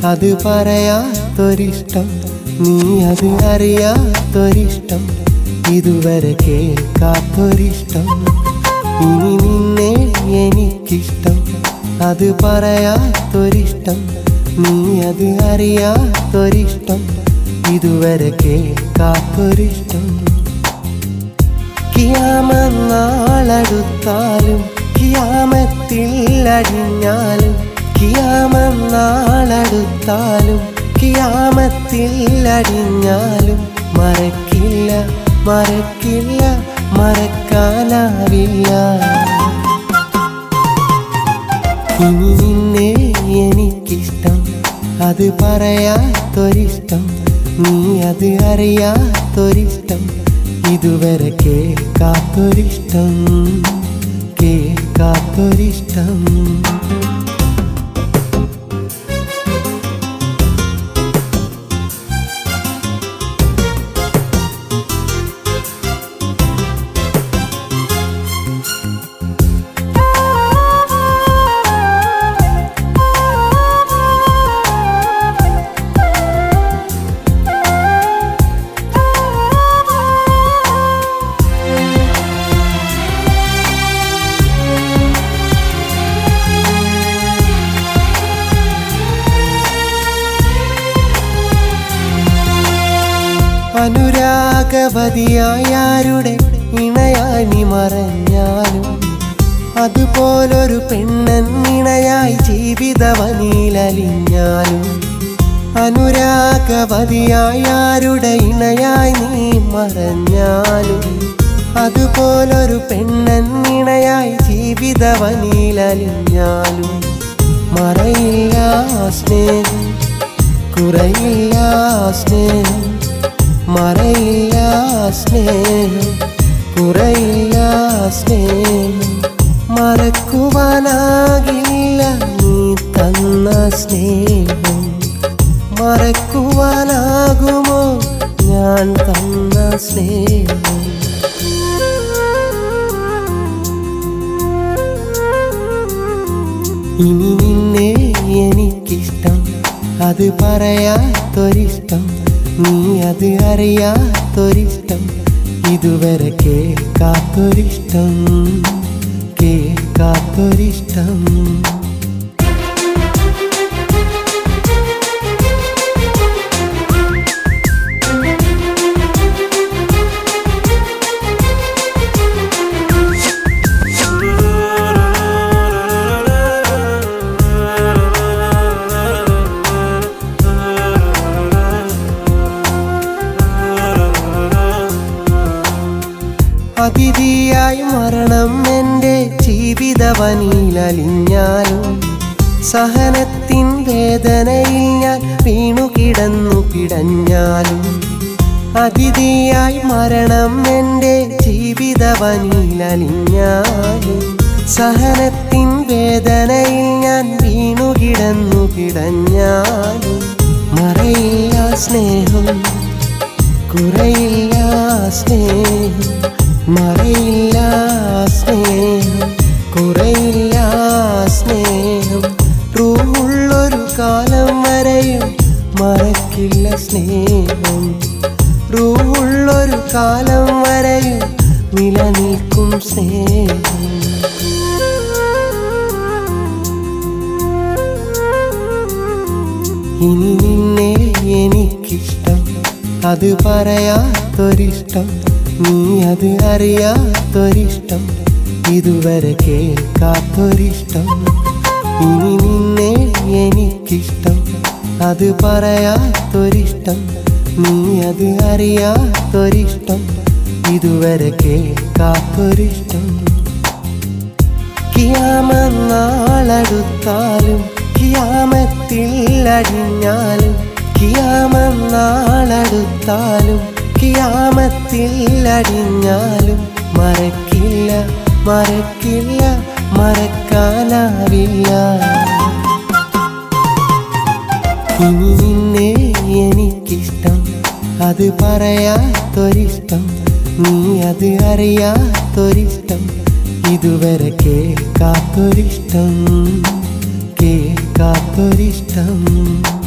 അത് പറയാത്തൊരിഷ്ടം നീ അത് അറിയാത്തൊരിഷ്ടം ഇതുവരെ കേൾക്കാത്തൊരിഷ്ടം ഇനി നിന്നെ എനിക്കിഷ്ടം അത് പറയാത്തൊരിഷ്ടം നീ അത് അറിയാത്തൊരിഷ്ടം ഇതുവരെ കേൾക്കാത്തൊരിഷ്ടം കിയാമെന്നാളടുത്താലും കിയാമത്തിൽ അടിഞ്ഞാലും കിയാമെന്നാളടുത്താലും കിയാമത്തിൽ അടിഞ്ഞാലും മറക്കില്ല മറക്കില്ല മറക്കാനാവില്ല ഇനി നിന്നെ എനിക്കിഷ്ടം അത് പറയാത്തൊരിഷ്ടം നീ അത് അറിയാത്തൊരിഷ്ടം ഇതുവരെ കേൾക്കാത്തൊരിഷ്ടം കേൾക്കാത്തൊരിഷ്ടം അനുരാഗവതിയായാരുടെ ഇണയായി നീ മറഞ്ഞാലും അതുപോലൊരു പെണ്ണൻ ഇണയായി ജീവിതവനിലലിഞ്ഞാലും അനുരാഗവതിയായാരുടെ ഇണയായി നീ മറഞ്ഞാലും അതുപോലൊരു പെണ്ണൻ ഇണയായി ജീവിതവനിലലിഞ്ഞാലും മറയില്ല സ്നേഹം കുറയില്ല സ്നേഹം മറയില്ല സ്നേഹം കുറയില്ല സ്നേഹം മറക്കുവാനാകില്ല നീ തന്ന സ്നേഹം മറക്കുവാനാകുമോ ഞാൻ തന്ന സ്നേഹം ഇനി നിന്നെ എനിക്കിഷ്ടം അത് പറയാത്തൊരിഷ്ടം നീ അത് അറിയാത്തൊരിഷ്ടം ഇതുവരെ കേൾക്കാത്തൊരിഷ്ടം കേൾക്കാത്തൊരിഷ്ടം അതിഥിയായി മരണം എൻ്റെ ജീവിതവനിലലിഞ്ഞാലും സഹനത്തിൻ വേദനയിൽ ഞാൻ വീണു കിടന്നു പിടഞ്ഞാലും അതിഥിയായി മരണം എൻ്റെ ജീവിതവനിലലിഞ്ഞാലും സഹനത്തിൻ വേദനയിൽ ഞാൻ വീണു കിടന്നു പിടഞ്ഞാലും മറയില്ല സ്നേഹം കുറയില്ല സ്നേഹം മറയില്ല സ്നേഹം കുറയില്ല സ്നേഹം റൂഹുള്ളൊരു കാലം വരെയും മറക്കില്ല സ്നേഹം റൂഹുള്ളൊരു കാലം വരെയും നിലനിൽക്കും സ്നേഹം ഇനി നിന്നെ എനിക്കിഷ്ടം അത് പറയാത്തൊരിഷ്ടം നീ അത് അറിയാത്തൊരിഷ്ടം ഇതുവരെ കേൾക്കാത്തൊരിഷ്ടം ഇനി നിന്നെ എനിക്കിഷ്ടം അത് പറയാത്തൊരിഷ്ടം നീ അത് അറിയാത്തൊരിഷ്ടം ഇതുവരെ കേൾക്കാത്തൊരിഷ്ടം കിയാമെന്നാളടുത്താലും കിയാമത്തിൽ അടിഞ്ഞാലും കിയാമെന്നാളടുത്താലും കിയാമത്തിൽ അടിഞ്ഞാലും മറക്കില്ല മറക്കില്ല മറക്കാനാവില്ല ഇനി നിന്നെ എനിക്കിഷ്ടം അത് പറയാത്തൊരിഷ്ടം നീ അത് അറിയാത്തൊരിഷ്ടം ഇതുവരെ കേൾക്കാത്തൊരിഷ്ടം കേൾക്കാത്തൊരിഷ്ടം